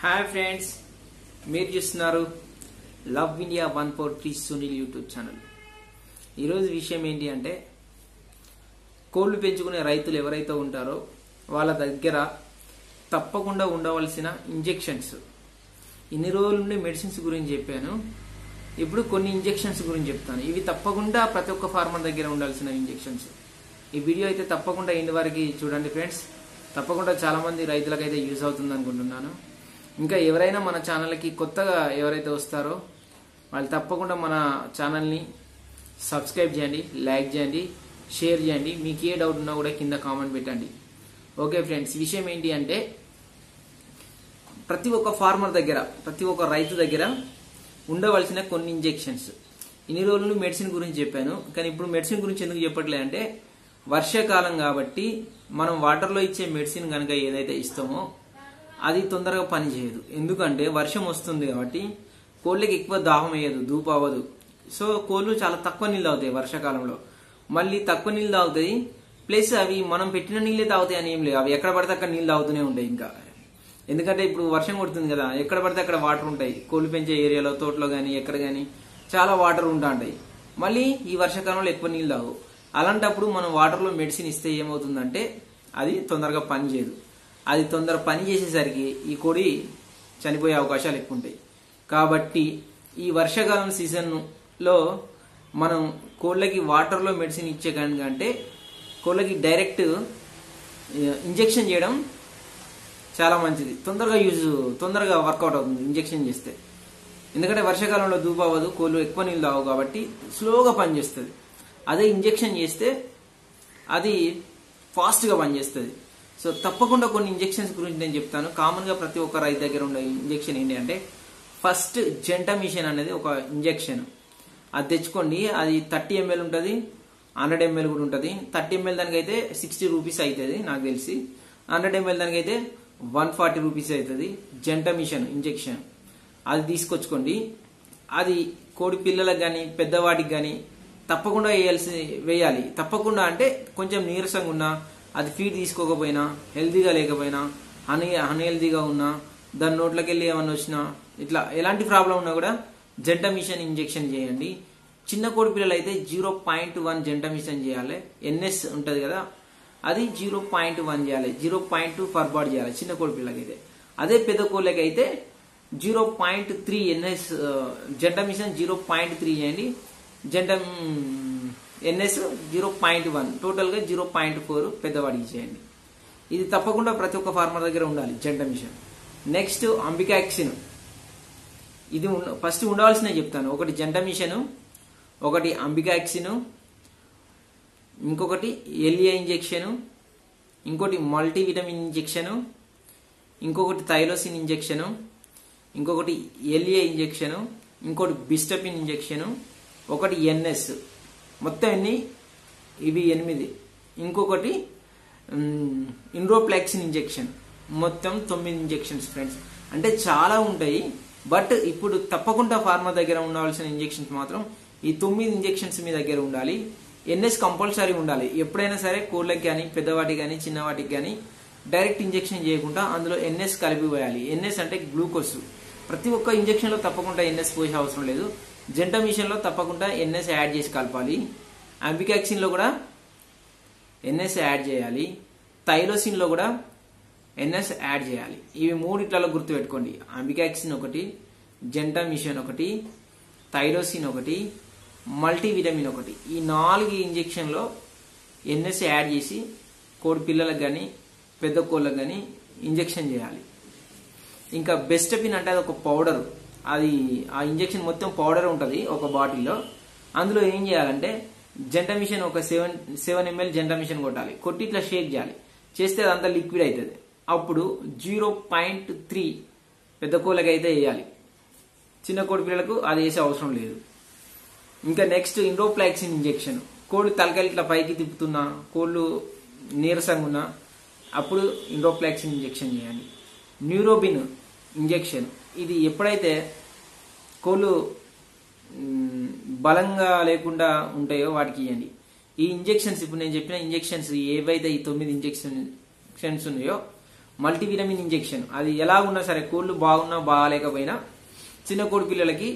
hi friends మీరు చూస్తున్నారు love India one four three Sunil YouTube channel ఈరోజు విషయం ఏంటి అంటే కోళ్లు పెంచుకునే రైతులు ఎవరైతే ఉంటారో వాళ్ళ దగ్గర తప్పకుండా ఉండవలసిన ఇంజెక్షన్స్ ఇన్ని రోజుల నుండి మెడిసిన్స్ గురించి చెప్పాను ఇప్పుడు కొన్ని ఇంజెక్షన్స్ గురించి చెప్తాను ఇవి తప్పకుండా ప్రతి ఒక్క ఫార్మర్ దగ్గర ఉండాల్సిన ఇంజెక్షన్స్ ఈ వీడియో అయితే తప్పకుండా ఇంటి వరకు చూడండి ఫ్రెండ్స్ తప్పకుండా చాలా మంది రైతులకైతే యూజ్ అవుతుంది అనుకుంటున్నాను ఇంకా ఎవరైనా మన ఛానల్కి కొత్తగా ఎవరైతే వస్తారో వాళ్ళు తప్పకుండా మన ఛానల్ని సబ్స్క్రైబ్ చేయండి లైక్ చేయండి షేర్ చేయండి మీకు ఏ డౌట్ ఉన్నా కూడా కింద కామెంట్ పెట్టండి ఓకే ఫ్రెండ్స్ విషయం ఏంటి అంటే ప్రతి ఒక్క ఫార్మర్ దగ్గర ప్రతి ఒక్క రైతు దగ్గర ఉండవలసిన కొన్ని ఇంజెక్షన్స్ ఇన్ని రోజులు మెడిసిన్ గురించి చెప్పాను కానీ ఇప్పుడు మెడిసిన్ గురించి ఎందుకు చెప్పట్లే అంటే వర్షాకాలం కాబట్టి మనం వాటర్లో ఇచ్చే మెడిసిన్ కనుక ఏదైతే ఇస్తామో అది తొందరగా పనిచేయదు ఎందుకంటే వర్షం వస్తుంది కాబట్టి కోళ్ళకి ఎక్కువ దాహం వేయదు ధూపు అవ్వదు సో కోళ్ళు చాలా తక్కువ నీళ్ళు తాగుతాయి వర్షాకాలంలో మళ్ళీ తక్కువ నీళ్ళు తాగుతాయి ప్లస్ అవి మనం పెట్టిన నీళ్ళే తాగుతాయి అని ఏం లేదు అవి ఎక్కడ పడితే అక్కడ నీళ్ళు తాగుతూనే ఉంటాయి ఇంకా ఎందుకంటే ఇప్పుడు వర్షం కొడుతుంది కదా ఎక్కడ పడితే అక్కడ వాటర్ ఉంటాయి కోళ్ళు పెంచే ఏరియాలో తోటలో కానీ ఎక్కడ కానీ చాలా వాటర్ ఉంటా ఉంటాయి మళ్ళీ ఈ వర్షాకాలంలో ఎక్కువ నీళ్ళు తాగు అలాంటప్పుడు మనం వాటర్లో మెడిసిన్ ఇస్తే ఏమవుతుందంటే అది తొందరగా పని చేయదు అది తొందర పని చేసేసరికి ఈ కోడి చనిపోయే అవకాశాలు ఎక్కువ ఉంటాయి కాబట్టి ఈ వర్షాకాలం సీజన్లో మనం కోళ్ళకి వాటర్లో మెడిసిన్ ఇచ్చే కంటే కోళ్ళకి డైరెక్ట్ ఇంజెక్షన్ చేయడం చాలా మంచిది తొందరగా యూజ్ తొందరగా వర్కౌట్ అవుతుంది ఇంజెక్షన్ చేస్తే ఎందుకంటే వర్షాకాలంలో దూపు అవ్వదు కోళ్ళు ఎక్కువ నీళ్ళు తావు కాబట్టి స్లోగా పనిచేస్తుంది అదే ఇంజెక్షన్ చేస్తే అది ఫాస్ట్గా పనిచేస్తుంది సో తప్పకుండా కొన్ని ఇంజెక్షన్స్ గురించి నేను చెప్తాను కామన్గా ప్రతి ఒక్క రైతు దగ్గర ఉండే ఇంజెక్షన్ ఏంటి అంటే ఫస్ట్ జెంటమిషన్ అనేది ఒక ఇంజెక్షన్ అది తెచ్చుకోండి అది థర్టీ ఎంఎల్ ఉంటుంది హండ్రెడ్ ఎంఎల్ కూడా ఉంటుంది థర్టీ ఎంఎల్ దానికి అయితే సిక్స్టీ రూపీస్ అవుతుంది నాకు తెలిసి హండ్రెడ్ ఎంఎల్ దానికి అయితే వన్ ఫార్టీ రూపీస్ అవుతుంది జెంటమిషన్ ఇంజెక్షన్ అది తీసుకొచ్చుకోండి అది కోడి పిల్లలకు కానీ పెద్దవాటికి కానీ తప్పకుండా వేయాల్సి వేయాలి తప్పకుండా అంటే కొంచెం నీరసంగా ఉన్నా అది ఫీడ్ తీసుకోకపోయినా హెల్తీగా లేకపోయినా హనీ అన్హెల్తీగా ఉన్నా దాని నోట్లోకి వెళ్ళి ఏమన్నా వచ్చినా ఇట్లా ఎలాంటి ప్రాబ్లం ఉన్నా కూడా జెంటమిషన్ ఇంజెక్షన్ చేయండి చిన్న కోడి పిల్లలు అయితే జీరో పాయింట్ వన్ జెంటమిషన్ చేయాలి ఎన్ఎస్ ఉంటుంది కదా అది జీరో పాయింట్ వన్ చేయాలి జీరో పాయింట్ టూ ఫర్బాడ్ చేయాలి చిన్న కోడి పిల్లలకి అయితే అదే పెద్ద కోళ్ళకి అయితే zero point three NS gentamicin zero point three చేయండి జెంటం ఎన్ఎస్ జీరో పాయింట్ వన్ టోటల్గా జీరో పాయింట్ ఫోర్ పెద్దవాడికి చేయండి ఇది తప్పకుండా ప్రతి ఒక్క ఫార్మర్ దగ్గర ఉండాలి జెంటమిషన్ నెక్స్ట్ అంబికాక్సిన్ ఇది ఫస్ట్ ఉండవలసిన చెప్తాను ఒకటి జెంటమిషన్ ఒకటి అంబికాక్సిన్ ఇంకొకటి ఎలియా ఇంజెక్షను ఇంకోటి మల్టీవిటమిన్ ఇంజెక్షను ఇంకొకటి థైలోసిన్ ఇంజెక్షను ఇంకొకటి ఎలియా ఇంజెక్షను ఇంకోటి బిస్టపిన్ ఇంజెక్షను ఒకటి ఎన్ఎస్ మొత్తం ఎన్ని ఇవి ఎనిమిది ఇంకొకటి ఇండ్రోప్లాక్సిన్ ఇంజెక్షన్ మొత్తం తొమ్మిది ఇంజెక్షన్స్ ఫ్రెండ్స్ అంటే చాలా ఉంటాయి బట్ ఇప్పుడు తప్పకుండా ఫార్మర్ దగ్గర ఉండవలసిన ఇంజెక్షన్స్ మాత్రం ఈ తొమ్మిది ఇంజెక్షన్స్ మీ దగ్గర ఉండాలి ఎన్ఎస్ కంపల్సరీ ఉండాలి ఎప్పుడైనా సరే కోళ్ళకి కానీ పెద్దవాటికి కానీ చిన్నవాటికి కానీ డైరెక్ట్ ఇంజెక్షన్ చేయకుండా అందులో ఎన్ఎస్ కలిపి పోయాలి ఎన్ఎస్ అంటే గ్లూకోజ్ ప్రతి ఒక్క ఇంజెక్షన్లో తప్పకుండా ఎన్ఎస్ పోసే అవసరం లేదు జెంటమిషన్లో తప్పకుండా ఎన్ఎస్ యాడ్ చేసి కలపాలి అంబికాక్సిన్లో కూడా ఎన్ఎస్ యాడ్ చేయాలి థైలోసిన్లో కూడా ఎన్ఎస్ యాడ్ చేయాలి ఇవి మూడిట్లలో గుర్తుపెట్టుకోండి అంబికాక్సిన్ ఒకటి జెంటమిషన్ ఒకటి థైరోసిన్ ఒకటి మల్టీవిటమిన్ ఒకటి ఈ నాలుగు ఇంజెక్షన్లో ఎన్ఎస్ యాడ్ చేసి కోడి పిల్లలకు కానీ పెద్ద కోళ్ళకు కానీ ఇంజెక్షన్ చేయాలి ఇంకా బెస్టపిన్ అంటే అది ఒక పౌడర్ అది ఆ ఇంజెక్షన్ మొత్తం పౌడర్ ఉంటుంది ఒక బాటిల్లో అందులో ఏం చేయాలంటే జెంటమిషన్ ఒక సెవెన్ సెవెన్ ఎంఎల్ జెంటమిషన్ కొట్టాలి కొట్టి ఇట్లా షేక్ చేయాలి చేస్తే అదంతా లిక్విడ్ అవుతుంది అప్పుడు జీరో పాయింట్ త్రీ పెద్ద కోళ్ళకి అయితే వేయాలి చిన్న కోడి పిల్లలకు అది వేసే అవసరం లేదు ఇంకా నెక్స్ట్ ఇండోప్లాక్సిన్ ఇంజెక్షన్ కోడి తలకాయలు ఇట్లా పైకి తిప్పుతున్నా కోళ్ళు నీరసంగా ఉన్నా అప్పుడు ఇండోప్లాక్సిన్ ఇంజెక్షన్ చేయండి న్యూరోబిన్ ఇంజెక్షన్ ఇది ఎప్పుడైతే కోళ్ళు బలంగా లేకుండా ఉంటాయో వాటికి ఇవ్వండి ఈ ఇంజెక్షన్స్ ఇప్పుడు నేను చెప్పిన ఇంజెక్షన్స్ ఏవైతే ఈ తొమ్మిది ఇంజెక్షన్స్ ఉన్నాయో మల్టీవిటమిన్ ఇంజెక్షన్ అది ఎలా ఉన్నా సరే కోళ్ళు బాగున్నా బాగాలేకపోయినా చిన్న కోడి పిల్లలకి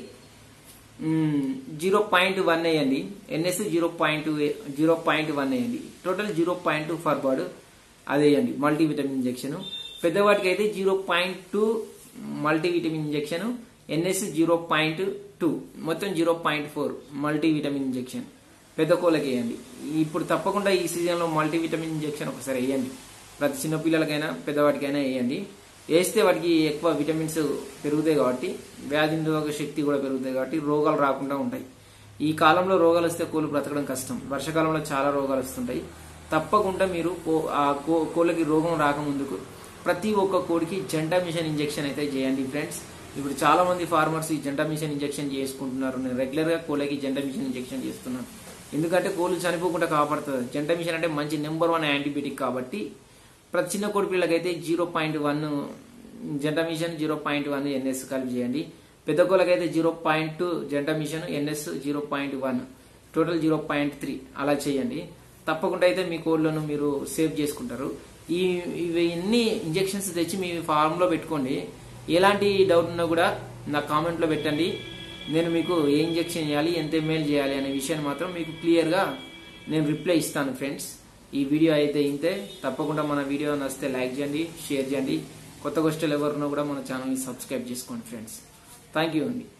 జీరో పాయింట్ వన్ వేయండి NS zero point zero point one వేయండి total zero point for bird అది వేయండి మల్టీవిటమిన్ ఇంజెక్షన్ పెద్దవాటికి అయితే zero point two multivitamin injection NS zero point two మొత్తం zero point four multivitamin injection పెద్ద కోళ్ళకి వేయండి ఇప్పుడు తప్పకుండా ఈ సీజన్లో మల్టీవిటమిన్ ఇంజెక్షన్ ఒకసారి వేయండి ప్రతి చిన్న పిల్లలకైనా పెద్దవాటికైనా వేయండి వేస్తే వాటికి ఎక్కువ విటమిన్స్ పెరుగుతాయి కాబట్టి వ్యాధి నిరోధక శక్తి కూడా పెరుగుతాయి కాబట్టి రోగాలు రాకుండా ఉంటాయి ఈ కాలంలో రోగాలు వస్తే కోళ్ళు బ్రతకడం కష్టం వర్షాకాలంలో చాలా రోగాలు వస్తుంటాయి తప్పకుండా మీరు కో- ఆ కో- కోళ్ళకి రోగం రాకముందుకు ప్రతి ఒక్క కోడికి జంటా మిషన్ ఇంజెక్షన్ అయితే చేయండి ఫ్రెండ్స్ ఇప్పుడు చాలా మంది ఫార్మర్స్ ఈ జంటా మిషన్ ఇంజెక్షన్ చేసుకుంటున్నారు నేను రెగ్యులర్ గా కోళ్ళకి జంటా మిషన్ ఇంజెక్షన్ చేస్తున్నాను ఎందుకంటే కోళ్ళు చనిపోకుండా కాపాడుతుంది జంటా మిషన్ అంటే మంచి నెంబర్ వన్ యాంటీబయాటిక్ కాబట్టి ప్రతి చిన్న కోడి పిల్లలకైతే zero point one gentamicin zero point one NS కలిపి చేయండి పెద్ద కోళ్ళకైతే zero point two gentamicin NS zero point one total zero point three అలా చేయండి తప్పకుండా అయితే మీ కోళ్ళను మీరు సేవ్ చేసుకుంటారు ఈ ఇవన్నీ ఇంజెక్షన్స్ తెచ్చి మీ ఫార్మ్ లో పెట్టుకోండి ఎలాంటి డౌట్ ఉన్నా కూడా నా కామెంట్ లో పెట్టండి నేను మీకు ఏ ఇంజెక్షన్ చేయాలి ఎంత ఎంఎల్ చేయాలి అనే విషయాన్ని మాత్రం మీకు క్లియర్ గా నేను రిప్లై ఇస్తాను ఫ్రెండ్స్ ఈ వీడియో అయితే ఇంతే తప్పకుండా మన వీడియో నచ్చితే లైక్ చేయండి షేర్ చేయండి కొత్త గోష్ఠులు ఎవరున్నా కూడా మన ఛానల్ని సబ్స్క్రైబ్ చేసుకోండి ఫ్రెండ్స్ థ్యాంక్ యూ అండి